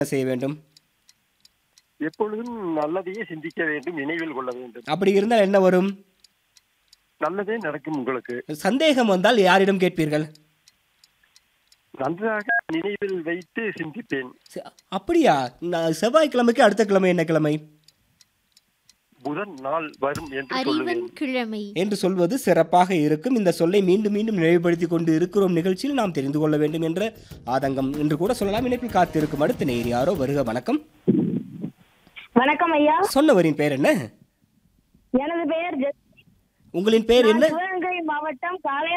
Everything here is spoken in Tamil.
செய்ய வேண்டும் எப்பொழுதும் நல்லதையே சிந்திக்க வேண்டும் நினைவில் கொள்ள வேண்டும் அப்படி இருந்தால் என்ன வரும் நல்லதே நடக்கும் உங்களுக்கு சந்தேகம் வந்தால் யாரிடம் கேட்பீர்கள் நன்றாக நினைவில் வைத்து சிந்திப்பேன் ச- அப்படியா நான் செவ்வாய்க்கிழமைக்கு அடுத்த கிழமை என்ன கிழமை புதன் நாள் வரும் என்று அறிவன் சொல்லுவேன் கிழமை என்று சொல்வது சிறப்பாக இருக்கும் இந்த சொல்லை மீண்டும் மீண்டும் நினைவுபடுத்தி கொண்டு இருக்கிறோம் நிகழ்ச்சியில் நாம் தெரிந்து கொள்ள வேண்டும் என்ற ஆதங்கம் என்று கூட சொல்லலாம் இணைப்பில் காத்திருக்கும் அடுத்த நேர் யாரோ வருக வணக்கம் வணக்கம் ஐயா சொன்னவரின் பெயர் என்ன எனது பெயர் ஜெ- உங்களின் பெயர் என்ன சிவகங்கை மாவட்டம் காளையா